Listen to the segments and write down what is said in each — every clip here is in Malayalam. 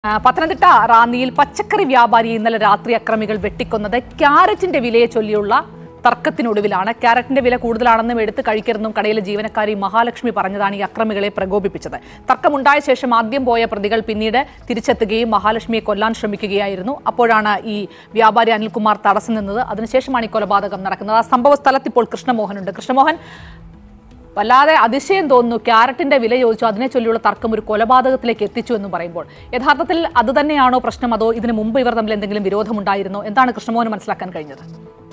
ആ, പത്തനംതിട്ട റാന്നിയിൽ പച്ചക്കറി വ്യാപാരി ഇന്നലെ രാത്രി അക്രമികൾ വെട്ടിക്കൊന്നത് ക്യാരറ്റിന്റെ വിലയെ ചൊല്ലിയുള്ള തർക്കത്തിനൊടുവിലാണ് ക്യാരറ്റിന്റെ വില കൂടുതലാണെന്നും എടുത്ത് കഴിക്കരുതെന്നും കടയിലെ ജീവനക്കാരി മഹാലക്ഷ്മി പറഞ്ഞതാണ് ഈ അക്രമികളെ പ്രകോപിപ്പിച്ചത് തർക്കമുണ്ടായ ശേഷം ആദ്യം പോയ പ്രതികൾ പിന്നീട് തിരിച്ചെത്തുകയും മഹാലക്ഷ്മിയെ കൊല്ലാൻ ശ്രമിക്കുകയായിരുന്നു അപ്പോഴാണ് ഈ വ്യാപാരി അനിൽകുമാർ തടസ്സം നിന്നത് അതിനുശേഷമാണ് ഈ കൊലപാതകം നടക്കുന്നത് ആ സംഭവ സ്ഥലത്ത് ഇപ്പോൾ കൃഷ്ണമോഹനുണ്ട് കൃഷ്ണമോഹൻ വല്ലാതെ അതിശയം തോന്നുന്നു ക്യാരറ്റിന്റെ വില ചോദിച്ചു അതിനെ ചൊല്ലിയുള്ള തർക്കം ഒരു കൊലപാതകത്തിലേക്ക് എത്തിച്ചു എന്ന് പറയുമ്പോൾ യഥാർത്ഥത്തിൽ അത് തന്നെയാണോ പ്രശ്നം അതോ ഇതിനു മുമ്പ് ഇവർ തമ്മിൽ എന്തെങ്കിലും വിരോധമുണ്ടായിരുന്നോ എന്താണ് കൃഷ്ണമോഹന് മനസ്സിലാക്കാൻ കഴിഞ്ഞത്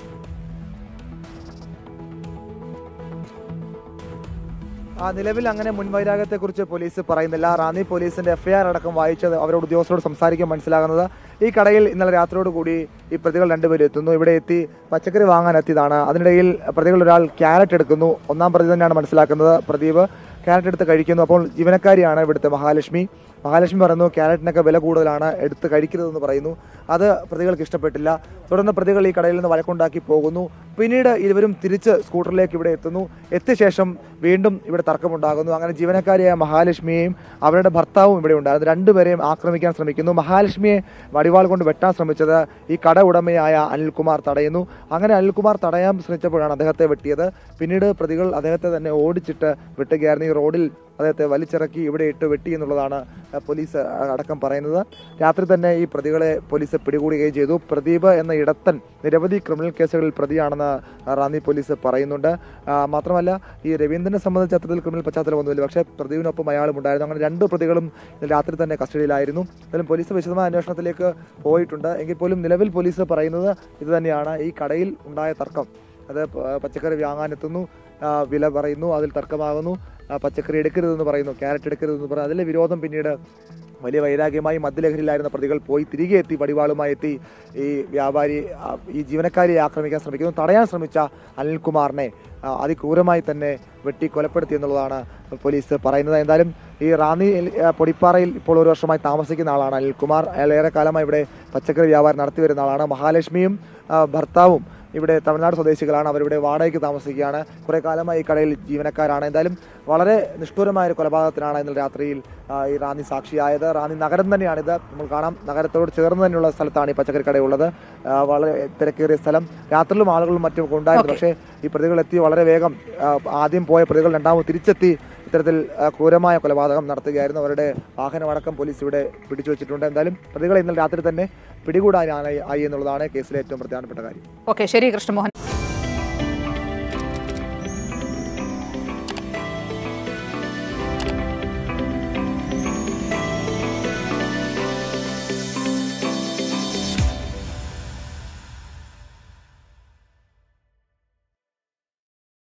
ആ നിലവിൽ അങ്ങനെ മുൻവൈരാഗ്യത്തെക്കുറിച്ച് പോലീസ് പറയുന്നില്ല റാന്നി പോലീസിന്റെ എഫ്ഐആർ അടക്കം വായിച്ചത് അവരോട് ഉദ്യോഗസ്ഥരോട് സംസാരിക്കാൻ മനസ്സിലാകുന്നത് ഈ കടയിൽ ഇന്നലെ രാത്രിയോട് കൂടി ഈ പ്രതികൾ രണ്ടുപേരും എത്തുന്നു ഇവിടെ എത്തി പച്ചക്കറി വാങ്ങാൻ എത്തിയതാണ് അതിനിടയിൽ പ്രതികൾ ഒരാൾ ക്യാരറ്റ് എടുക്കുന്നു ഒന്നാം പ്രതി തന്നെയാണ് മനസ്സിലാക്കുന്നത് പ്രദീപ് ക്യാരറ്റ് എടുത്ത് കഴിക്കുന്നു അപ്പോൾ ജീവനക്കാരിയാണ് ഇവിടുത്തെ മഹാലക്ഷ്മി മഹാലക്ഷ്മി പറയുന്നു ക്യാരറ്റിനൊക്കെ വില കൂടുതലാണ് എടുത്ത് കഴിക്കരുതെന്ന് പറയുന്നു അത് പ്രതികൾക്ക് ഇഷ്ടപ്പെട്ടില്ല തുടർന്ന് പ്രതികൾ ഈ കടയിൽ നിന്ന് വഴക്കുണ്ടാക്കി പോകുന്നു പിന്നീട് ഇരുവരും തിരിച്ച് സ്കൂട്ടറിലേക്ക് ഇവിടെ എത്തുന്നു എത്തിയ ശേഷം വീണ്ടും ഇവിടെ തർക്കമുണ്ടാകുന്നു അങ്ങനെ ജീവനക്കാരിയായ മഹാലക്ഷ്മിയെയും അവരുടെ ഭർത്താവും ഇവിടെ ഉണ്ടായിരുന്നു രണ്ടുപേരെയും ആക്രമിക്കാൻ ശ്രമിക്കുന്നു മഹാലക്ഷ്മിയെ വടിവാൾ കൊണ്ട് വെട്ടാൻ ശ്രമിച്ചത് ഈ കട ഉടമയായ അനിൽകുമാർ തടയുന്നു അങ്ങനെ അനിൽകുമാർ തടയാൻ ശ്രമിച്ചപ്പോഴാണ് അദ്ദേഹത്തെ വെട്ടിയത് പിന്നീട് പ്രതികൾ അദ്ദേഹത്തെ തന്നെ ഓടിച്ചിട്ട് വെട്ടുകയായിരുന്നു ഈ റോഡിൽ അദ്ദേഹത്തെ വലിച്ചിറക്കി ഇവിടെ ഇട്ട് വെട്ടി എന്നുള്ളതാണ് അഹ് പോലീസ് അടക്കം പറയുന്നത് രാത്രി തന്നെ ഈ പ്രതികളെ പോലീസ് പിടികൂടുകയും ചെയ്തു പ്രദീപ് എന്ന ഇടത്തൻ നിരവധി ക്രിമിനൽ കേസുകളിൽ പ്രതിയാണെന്ന് റാന്നി പോലീസ് പറയുന്നുണ്ട് ആ, മാത്രമല്ല ഈ രവീന്ദ്രനെ സംബന്ധിച്ച് അത്തരത്തിൽ ക്രിമിനൽ പശ്ചാത്തലമൊന്നുമില്ല പക്ഷേ പ്രദീപിനൊപ്പം അയാളും ഉണ്ടായിരുന്നു അങ്ങനെ രണ്ട് പ്രതികളും ഇന്നലെ രാത്രി തന്നെ കസ്റ്റഡിയിലായിരുന്നു എന്തായാലും പോലീസ് വിശദമായ അന്വേഷണത്തിലേക്ക് പോയിട്ടുണ്ട് എങ്കിൽ പോലും നിലവിൽ പോലീസ് പറയുന്നത് ഇത് തന്നെയാണ് ഈ കടയിൽ ഉണ്ടായ തർക്കം അത് പ- പച്ചക്കറി വാങ്ങാനെത്തുന്നു ആ, വില പറയുന്നു അതിൽ തർക്കമാകുന്നു ആ, പച്ചക്കറി എടുക്കരുതെന്ന് പറയുന്നു ക്യാരറ്റ് എടുക്കരുതെന്ന് പറയുന്നു അതിലെ വിരോധം പിന്നീട് വലിയ വൈരാഗ്യമായി മദ്യലഹരിയിലായിരുന്ന പ്രതികൾ പോയി തിരികെ എത്തി വടിവാളുമായി എത്തി ഈ വ്യാപാരി ആ, ഈ ജീവനക്കാരിയെ ആക്രമിക്കാൻ ശ്രമിക്കുന്നു തടയാൻ ശ്രമിച്ച അനിൽകുമാറിനെ ആ, അതിക്രൂരമായി തന്നെ വെട്ടി കൊലപ്പെടുത്തി എന്നുള്ളതാണ് പോലീസ് പറയുന്നത് എന്തായാലും ഈ റാന്നി ആ, പൊടിപ്പാറയിൽ ഇപ്പോൾ ഒരു വർഷമായി താമസിക്കുന്ന ആളാണ് അനിൽകുമാർ അയാൾ ഏറെ കാലമായി ഇവിടെ പച്ചക്കറി വ്യാപാരം നടത്തി വരുന്ന ആളാണ് മഹാലക്ഷ്മിയും ആ, ഭർത്താവും ഇവിടെ തമിഴ്നാട് സ്വദേശികളാണ് അവരിവിടെ വാടകയ്ക്ക് താമസിക്കുകയാണ് കുറേ കാലമായി ഈ കടയിൽ ജീവനക്കാരാണ് എന്തായാലും വളരെ നിഷ്ഠൂരമായ ഒരു കൊലപാതകത്തിനാണ് ഇന്നലെ രാത്രിയിൽ ആ, ഈ റാന്നി സാക്ഷിയായത് റാന്നി നഗരം തന്നെയാണിത് നമ്മൾ കാണാം നഗരത്തോട് ചേർന്ന് തന്നെയുള്ള സ്ഥലത്താണ് ഈ പച്ചക്കറി കടയുള്ളത് ആ, വളരെ തിരക്കേറിയ സ്ഥലം രാത്രിയിലും ആളുകളും മറ്റും ഒക്കെ ഉണ്ടായിരുന്നു പക്ഷേ ഈ പ്രതികൾ എത്തി വളരെ വേഗം ആ, ആദ്യം പോയ പ്രതികൾ രണ്ടാമത് തിരിച്ചെത്തി ഇത്തരത്തിൽ ആ, ക്രൂരമായ കൊലപാതകം നടത്തുകയായിരുന്നു അവരുടെ വാഹനമടക്കം പോലീസ് ഇവിടെ പിടിച്ചു വെച്ചിട്ടുണ്ട് എന്തായാലും പ്രതികളെ ഇന്നലെ രാത്രി തന്നെ പിടികൂടാനായി ആയി എന്നുള്ളതാണ് കേസിലെ ഏറ്റവും പ്രധാനപ്പെട്ട കാര്യം ഓക്കെ ശരി കൃഷ്ണമോഹൻ